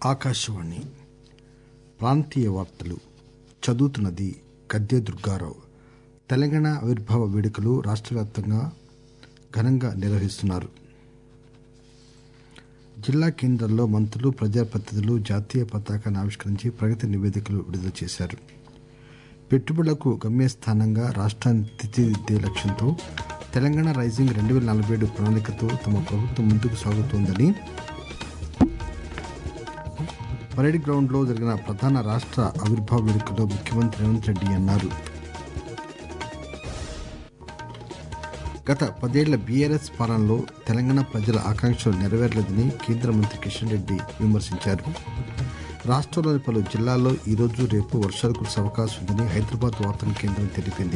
ఆకాశవాణి ప్రాంతీయ వార్తలు చదువుతున్నది గద్దె దుర్గారావు తెలంగాణ ఆవిర్భావ వేడుకలు రాష్ట్ర వ్యాప్తంగా ఘనంగా నిర్వహిస్తున్నారు జిల్లా కేంద్రాల్లో మంత్రులు ప్రజాప్రతినిధులు జాతీయ పతాకాన్ని ఆవిష్కరించి ప్రగతి నివేదికలు విడుదల చేశారు పెట్టుబడులకు గమ్యస్థానంగా రాష్ట్రాన్ని తీర్చిదిద్దే లక్ష్యంతో తెలంగాణ రైజింగ్ రెండు వేల నలభై ఏడు ప్రణాళికతో తమ ప్రభుత్వం ముందుకు సాగుతోందని పరేడ్ గ్రౌండ్ లో జరిగిన ప్రధాన రాష్ట్ర ఆవిర్భావ వేడుకలో ముఖ్యమంత్రి రేవంత్ రెడ్డి అన్నారు గత పదేళ్ల బీఆర్ఎస్ పాలనలో తెలంగాణ ప్రజల ఆకాంక్షలు నెరవేరలేదని కేంద్ర మంత్రి కిషన్ రెడ్డి విమర్శించారు రాష్ట్రంలోని పలు జిల్లాల్లో ఈరోజు రేపు వర్షాలు కురిసే అవకాశం ఉందని హైదరాబాద్ వాతావరణ కేంద్రం తెలిపింది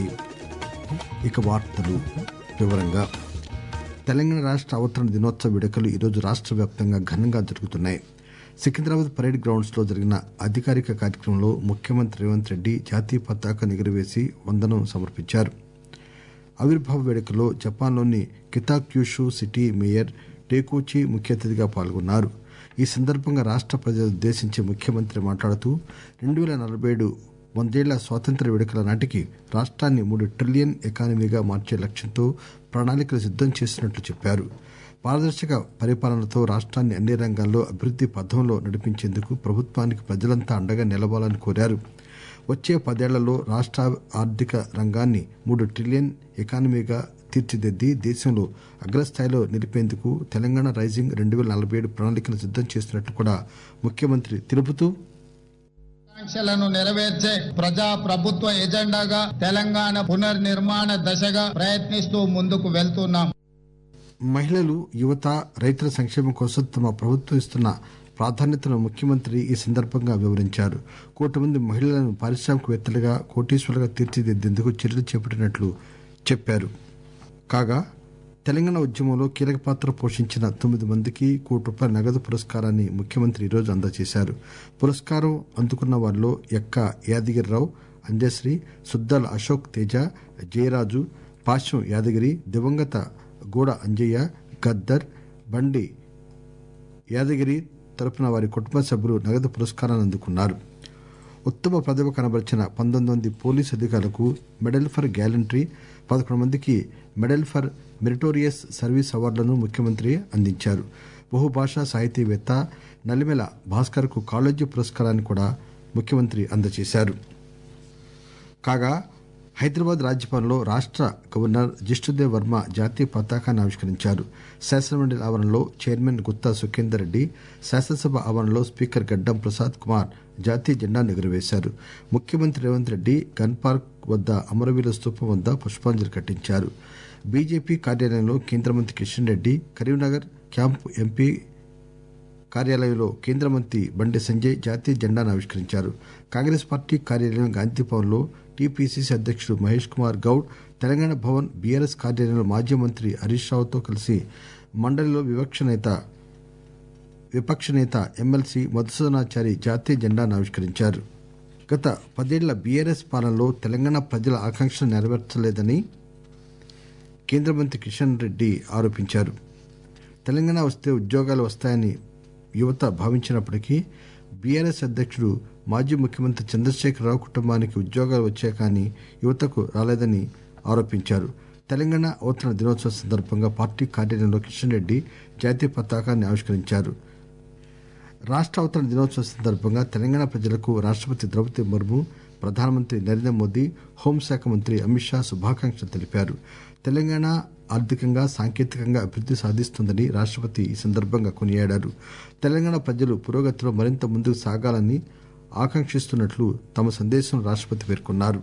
ఇక వార్తలు వివరంగా తెలంగాణ రాష్ట్ర అవతరణ దినోత్సవ వేడుకలు ఈరోజు రాష్ట్ర వ్యాప్తంగా ఘనంగా జరుగుతున్నాయి సికింద్రాబాద్ పరేడ్ గ్రౌండ్స్ లో జరిగిన అధికారిక కార్యక్రమంలో ముఖ్యమంత్రి రేవంత్ రెడ్డి జాతీయ పతాకం ఎగురవేసి వందనం సమర్పించారు ఆవిర్భావ వేడుకలో జపాన్లోని కితాక్యూషు సిటీ మేయర్ టేకూచి ముఖ్య అతిథిగా పాల్గొన్నారు ఈ సందర్భంగా రాష్ట్ర ప్రజలను ఉద్దేశించి ముఖ్యమంత్రి మాట్లాడుతూ రెండు వేల నలభై ఏడు వందేళ్ల స్వాతంత్ర్య వేడుకల నాటికి రాష్ట్రాన్ని మూడు ట్రిలియన్ ఎకానమీగా మార్చే లక్ష్యంతో ప్రణాళికలు సిద్దం చేసినట్లు చెప్పారు పారదర్శక పరిపాలనతో రాష్ట్రాన్ని అన్ని రంగాల్లో అభివృద్ది పథంలో నడిపించేందుకు ప్రభుత్వానికి ప్రజలంతా అండగా నిలవాలని కోరారు వచ్చే పదేళ్లలో రాష్ట్ర ఆర్థిక రంగాన్ని మూడు ట్రిలియన్ ఎకానమీగా తీర్చిదిద్ది దేశంలో అగ్రస్థాయిలో నిలిపేందుకు తెలంగాణ రైజింగ్ రెండు వేల నలభై ఏడు ప్రణాళికను సిద్దం చేస్తున్నట్లు కూడా ముఖ్యమంత్రి తెలుపుతూ ఆకాంక్షలను నెరవేర్చే ప్రజా ప్రభుత్వ ఎజెండాగా తెలంగాణ పునర్నిర్మాణ దశగా ప్రయత్నిస్తూ ముందుకు వెళ్తున్నాం మహిళలు యువత రైతుల సంక్షేమం కోసం తమ ప్రభుత్వం ఇస్తున్న ప్రాధాన్యతను ముఖ్యమంత్రి ఈ సందర్భంగా వివరించారు కోటి మంది మహిళలను పారిశ్రామికవేత్తలుగా కోటీశ్వరులుగా తీర్చిదిద్దేందుకు చర్యలు చేపట్టినట్లు చెప్పారు కాగా తెలంగాణ ఉద్యమంలో కీలక పాత్ర పోషించిన తొమ్మిది మందికి కోటి రూపాయల నగదు పురస్కారాన్ని ముఖ్యమంత్రి ఈరోజు అందజేశారు పురస్కారం అందుకున్న వారిలో ఎక్క యాదగిరిరావు అంజశ్రీ సుద్దాల అశోక్ తేజ జయరాజు పాశ్యం యాదగిరి దివంగత గూడ అంజయ్య గద్దర్ బండి యాదగిరి తరపున వారి కుటుంబ సభ్యులు నగదు పురస్కారాన్ని అందుకున్నారు ఉత్తమ ప్రతిభ కనబరిచిన పంతొమ్మిది మంది పోలీసు అధికారులకు మెడల్ ఫర్ గ్యాలంటరీ పదకొండు మందికి మెడల్ ఫర్ మెరిటోరియస్ సర్వీస్ అవార్డులను ముఖ్యమంత్రి అందించారు బహుభాషా సాహితీవేత్త నలిమెల భాస్కర్ కు కాళోజీ పురస్కారాన్ని కూడా ముఖ్యమంత్రి అందజేశారు కాగా హైదరాబాద్ రాజ్యభవన్లో రాష్ట్ర గవర్నర్ జిష్ణుదేవ్ వర్మ జాతీయ పతాకాన్ని ఆవిష్కరించారు శాసనమండలి ఆవరణలో చైర్మన్ గుత్తా సుఖేందర్ రెడ్డి శాసనసభ ఆవరణలో స్పీకర్ గడ్డం ప్రసాద్ కుమార్ జాతీయ జెండాను ఎగురవేశారు ముఖ్యమంత్రి రేవంత్ రెడ్డి గన్ పార్క్ వద్ద అమరవీరుల స్తూపం వద్ద పుష్పాంజలి ఘటించారు బీజేపీ కార్యాలయంలో కేంద్ర మంత్రి కిషన్ రెడ్డి కరీంనగర్ క్యాంపు ఎంపీ కార్యాలయంలో కేంద్ర మంత్రి బండి సంజయ్ జాతీయ జెండాను ఆవిష్కరించారు కాంగ్రెస్ పార్టీ కార్యాలయం గాంధీభవన్లో టీపీసీసీ అధ్యక్షుడు మహేష్ కుమార్ గౌడ్ తెలంగాణ భవన్ బీఆర్ఎస్ కార్యాలయంలో మాజీ మంత్రి హరీష్ రావుతో కలిసి మండలిలో వివక్ష నేత విపక్ష నేత ఎమ్మెల్సీ మధుసూదనాచారి జాతీయ జెండాను ఆవిష్కరించారు గత పదేళ్ల బీఆర్ఎస్ పాలనలో తెలంగాణ ప్రజల ఆకాంక్షలు నెరవేర్చలేదని కేంద్ర మంత్రి కిషన్ రెడ్డి ఆరోపించారు తెలంగాణ వస్తే ఉద్యోగాలు వస్తాయని యువత భావించినప్పటికీ బీఆర్ఎస్ అధ్యక్షుడు మాజీ ముఖ్యమంత్రి చంద్రశేఖరరావు కుటుంబానికి ఉద్యోగాలు వచ్చాయి కానీ యువతకు రాలేదని ఆరోపించారు తెలంగాణ అవతరణ దినోత్సవం సందర్భంగా పార్టీ కార్యాలయంలో కిషన్ రెడ్డి జాతీయ పతాకాన్ని ఆవిష్కరించారు రాష్ట్ర అవతరణ దినోత్సవం సందర్భంగా తెలంగాణ ప్రజలకు రాష్టపతి ద్రౌపది ముర్ము ప్రధానమంత్రి నరేంద్ర మోదీ హోంశాఖ మంత్రి అమిత్ షా శుభాకాంక్షలు తెలిపారు తెలంగాణ ఆర్థికంగా సాంకేతికంగా అభివృద్ది సాధిస్తుందని రాష్టపతి ఈ సందర్భంగా కొనియాడారు తెలంగాణ ప్రజలు పురోగతిలో మరింత ముందుకు సాగాలని ఆకాంక్షిస్తున్నట్లు తమ సందేశంలో రాష్టపతి పేర్కొన్నారు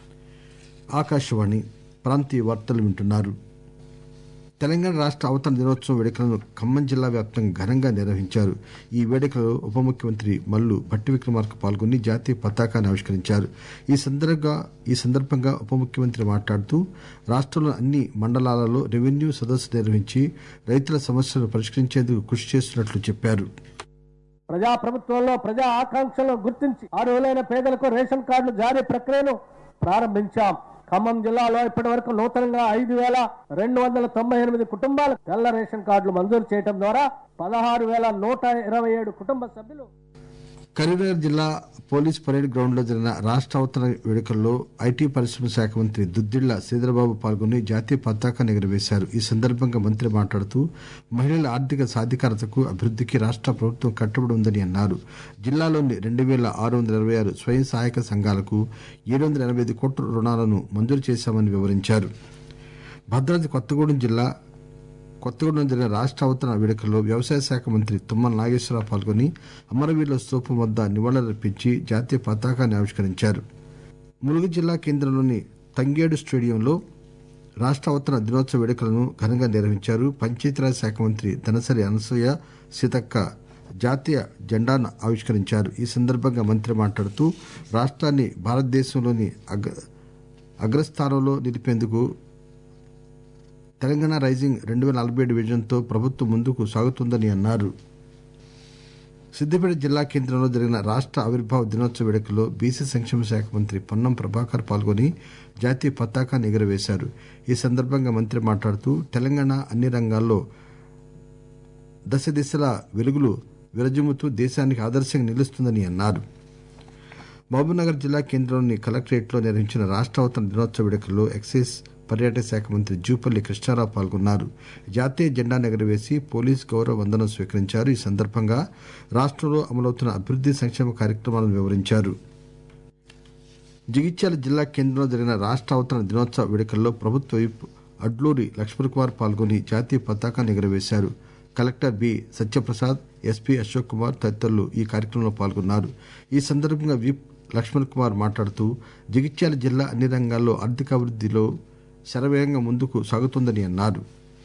ఆకాశవాణి ప్రాంతీయ వార్తలు వింటున్నారు తెలంగాణ రాష్ట్ర అవతరణ దినోత్సవం వేడుకలను ఖమ్మం జిల్లా వ్యాప్తంగా ఘనంగా నిర్వహించారు ఈ వేడుకలో ఉప ముఖ్యమంత్రి మల్లు భట్టి విక్రమార్క పాల్గొని జాతీయ పతాకాన్ని ఆవిష్కరించారు ఈ సందర్భంగా ఈ సందర్భంగా ఉప ముఖ్యమంత్రి మాట్లాడుతూ రాష్ట్రంలోని అన్ని మండలాలలో రెవెన్యూ సదస్సు నిర్వహించి రైతుల సమస్యలను పరిష్కరించేందుకు కృషి చేస్తున్నట్లు చెప్పారు ప్రజా ప్రభుత్వంలో ప్రజా ఆకాంక్షలను గుర్తించి అర్హులైన పేదలకు రేషన్ కార్డుల జారీ ప్రక్రియను ప్రారంభించాం ఖమ్మం జిల్లాలో ఇప్పటి వరకు నూతనంగా ఐదు వేల రెండు వందల తొంభై ఎనిమిది కుటుంబాలకు తెల్ల రేషన్ కార్డులు మంజూరు చేయడం ద్వారా పదహారు వేల నూట ఇరవై ఏడు కుటుంబ సభ్యులు కరీంనగర్ జిల్లా పోలీస్ పరేడ్ గ్రౌండ్ లో జరిగిన రాష్ట అవతరణ వేడుకల్లో ఐటీ పరిశ్రమ శాఖ మంత్రి దుద్దిళ్ల శ్రీధరబాబు పాల్గొని జాతీయ పతాకాన్ని ఎగురవేశారు ఈ సందర్భంగా మంత్రి మాట్లాడుతూ మహిళల ఆర్థిక సాధికారతకు అభివృద్దికి రాష్ట ప్రభుత్వం కట్టుబడి ఉందని అన్నారు జిల్లాలోని రెండు పేల ఆరు వందల ఇరవై ఆరు స్వయం సహాయక సంఘాలకు ఏడు వందల ఎనబై ఐదు కోట్ల రుణాలను మంజూరు చేశామని వివరించారు భద్రాద్రి కొత్తగూడెం జిల్లా కొత్తగూడెం జరిగిన రాష్ట అవతరణ వేడుకల్లో వ్యవసాయ శాఖ మంత్రి తుమ్మల నాగేశ్వరరావు పాల్గొని అమరవీరుల స్తూపం వద్ద నివాళులర్పించి జాతీయ పతాకాన్ని ఆవిష్కరించారు ములుగు జిల్లా కేంద్రంలోని తంగేడు స్టేడియంలో రాష్ట అవతరణ దినోత్సవ వేడుకలను ఘనంగా నిర్వహించారు పంచాయతీరాజ్ శాఖ మంత్రి ధనసరి అనసూయ సీతక్క జాతీయ జెండాను ఆవిష్కరించారు ఈ సందర్భంగా మంత్రి మాట్లాడుతూ రాష్ట్రాన్ని భారతదేశంలోని అగ్ర అగ్రస్థానంలో నిలిపేందుకు తెలంగాణ రైజింగ్ రెండు వేల నలభై ఏడు విజన్తో ప్రభుత్వం ముందుకు సాగుతుందని అన్నారు సిద్దిపేట జిల్లా కేంద్రంలో జరిగిన రాష్ట ఆవిర్భావ దినోత్సవ వేడుకల్లో బీసీ సంక్షేమ శాఖ మంత్రి పొన్నం ప్రభాకర్ పాల్గొని జాతీయ పతాకాన్ని ఎగురవేశారు ఈ సందర్భంగా మంత్రి మాట్లాడుతూ తెలంగాణ అన్ని రంగాల్లో దశ దిశల వెలుగులు విరజిమ్ముతూ దేశానికి ఆదర్శంగా నిలుస్తుందని అన్నారు మహబూబ్నగర్ జిల్లా కేంద్రంలోని కలెక్టరేట్లో నిర్వహించిన రాష్ట అవతరణ దినోత్సవ వేడుకల్లో ఎక్సైజ్ పర్యాటక శాఖ మంత్రి జూపల్లి కృష్ణారావు పాల్గొన్నారు జాతీయ జెండాను ఎగురవేసి పోలీస్ గౌరవ వందనం స్వీకరించారు ఈ సందర్భంగా రాష్టంలో అమలవుతున్న అభివృద్ది సంక్షేమ కార్యక్రమాలను వివరించారు జగిత్యాల జిల్లా కేంద్రంలో జరిగిన రాష్ట అవతరణ దినోత్సవ వేడుకల్లో ప్రభుత్వ విప్ అడ్లూరి లక్ష్మణ్ కుమార్ పాల్గొని జాతీయ పతాకాన్ని ఎగురవేశారు collector B Satyaprasad SP Ashok Kumar తదితరులు ఈ కార్యక్రమంలో పాల్గొన్నారు ఈ సందర్భంగా విప్ లక్ష్మణ్ కుమార్ మాట్లాడుతూ జగిత్యాల జిల్లా అన్ని రంగాల్లో ఆర్థికాభివృద్దిలో శరవేగంగా ముందుకు సాగుతుందని అన్నారు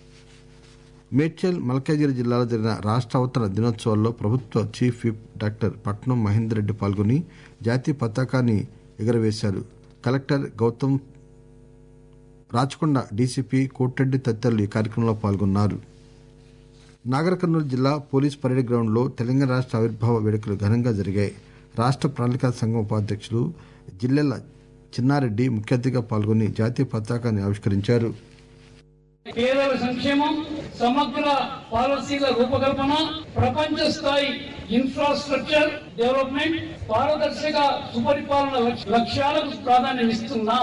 మేడ్చల్ మల్కాజిగిరి జిల్లాలో జరిగిన రాష్ట అవతరణ దినోత్సవాల్లో ప్రభుత్వ చీఫ్ విప్ డాక్టర్ పట్నం మహేందర్ రెడ్డి పాల్గొని జాతీయ పతాకాన్ని ఎగురవేశారు కలెక్టర్ గౌతమ్ రాచకొండ డీసీపీ కోటిరెడ్డి తదితరులు ఈ కార్యక్రమంలో పాల్గొన్నారు నాగర్ కర్నూలు జిల్లా పోలీస్ పరేడ్ గ్రౌండ్ లో తెలంగాణ రాష్ట ఆవిర్భావ వేడుకలు ఘనంగా జరిగాయి రాష్ట ప్రణాళికా సంఘం ఉపాధ్యక్షులు జిల్లెల చిన్నారెడ్డి ముఖ్య అతిథిగా పాల్గొని జాతీయ పతాకాన్ని ఆవిష్కరించారు పేదల సంక్షేమం సమగ్ర పాలసీల రూపకల్పన ప్రపంచ స్థాయి ఇన్ఫ్రాస్ట్రక్చర్ డెవలప్మెంట్ పారదర్శక సుపరిపాలన లక్ష్య- లక్ష్యాలకు ప్రాధాన్యం ఇస్తున్నాం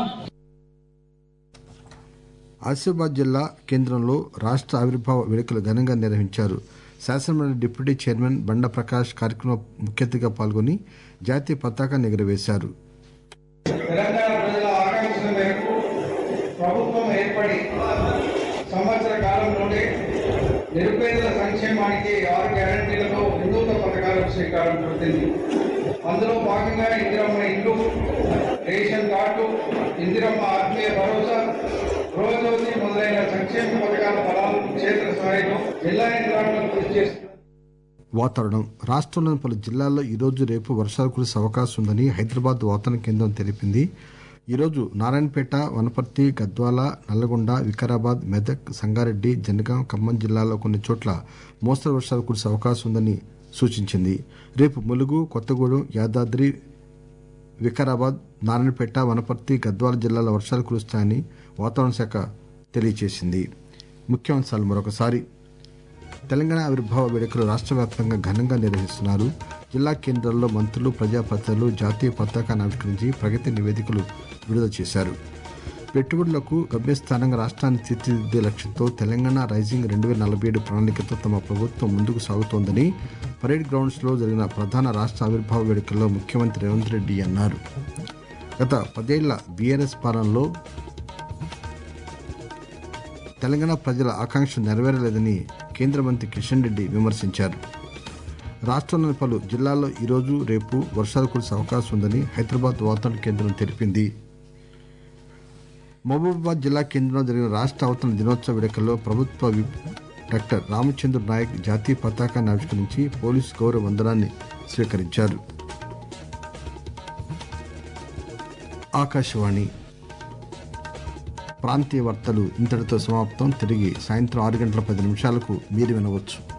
ఆసిఫాబాద్ జిల్లా కేంద్రంలో రాష్ట ఆవిర్భావ వేడుకలు ఘనంగా నిర్వహించారు శాసనమండలి డిప్యూటీ చైర్మన్ బండ ప్రకాష్ కార్యక్రమం ముఖ్య అతిథిగా పాల్గొని జాతీయ పతాకాన్ని ఎగురవేశారు తెలంగాణ ప్రజల ఆకాంక్షల మేరకు ప్రభుత్వం ఏర్పడి సంవత్సర కాలంలోనే నిరుపేదల సంక్షేమానికి ఆరు గ్యారంటీలతో వినూత్న పథకాలకు శ్రీకారం చుట్టింది అందులో భాగంగా ఇందిరమ్మ ఇల్లు రేషన్ కార్డు ఇందిరమ్మ ఆత్మీయ భరోసా గృహజ్యోతి మొదలైన సంక్షేమ పథకాల ఫలాలు క్షేత్ర స్థాయిలో జిల్లా యంత్రాంగం కృషి చేస్తుంది వాతావరణం రాష్ట్రంలోని పలు జిల్లాల్లో ఈరోజు రేపు వర్షాలు కురిసే అవకాశం ఉందని హైదరాబాద్ వాతావరణ కేంద్రం తెలిపింది ఈరోజు నారాయణపేట వనపర్తి గద్వాల నల్లగొండ వికారాబాద్ మెదక్ సంగారెడ్డి జనగాం ఖమ్మం జిల్లాల్లో కొన్ని చోట్ల మోస్తరు వర్షాలు కురిసే అవకాశం ఉందని సూచించింది రేపు ములుగు కొత్తగూడెం యాదాద్రి వికారాబాద్ నారాయణపేట వనపర్తి గద్వాల జిల్లాల వర్షాలు కురుస్తాయని వాతావరణ శాఖ తెలియజేసింది ముఖ్యాంశాలు మరొకసారి తెలంగాణ ఆవిర్భావ వేడుకలు రాష్ట్ర వ్యాప్తంగా ఘనంగా నిర్వహిస్తున్నారు జిల్లా కేంద్రాల్లో మంత్రులు ప్రజాప్రతినిధులు జాతీయ పతాకాన్ని ఆవిష్కరించి ప్రగతి నివేదికలు విడుదల చేశారు పెట్టుబడులకు గమ్యస్థానంగా రాష్ట్రాన్ని తీర్చిదిద్దే లక్ష్యంతో తెలంగాణ రైజింగ్ రెండు వేల నలభై ఏడు ప్రణాళికతో తమ ప్రభుత్వం ముందుకు సాగుతోందని పరేడ్ గ్రౌండ్స్ లో జరిగిన ప్రధాన రాష్ట్ర ఆవిర్భావ వేడుకల్లో ముఖ్యమంత్రి రేవంత్ రెడ్డి అన్నారు గత పదేళ్ల బీఆర్ఎస్ పాలనలో తెలంగాణ ప్రజల ఆకాంక్ష నెరవేరలేదని కేంద్ర మంత్రి కిషన్ రెడ్డి విమర్శించారు రాష్ట్రంలోని పలు జిల్లాల్లో ఈరోజు రేపు వర్షాలు కురిసే అవకాశం ఉందని హైదరాబాద్ వాతావరణ కేంద్రం తెలిపింది మహబూబాబాద్ జిల్లా కేంద్రంలో జరిగిన రాష్ట్ర అవతరణ దినోత్సవ వేడుకల్లో ప్రభుత్వ విప్ డాక్టర్ రామచంద్ర నాయక్ జాతీయ పతాకాన్ని ఆవిష్కరించి పోలీసు గౌరవ వందనాన్ని స్వీకరించారు ఆకాశవాణి ప్రాంతీయ వార్తలు ఇంతటితో సమాప్తం తిరిగి సాయంత్రం ఆరు గంటల పది నిమిషాలకు మీరు వినవచ్చు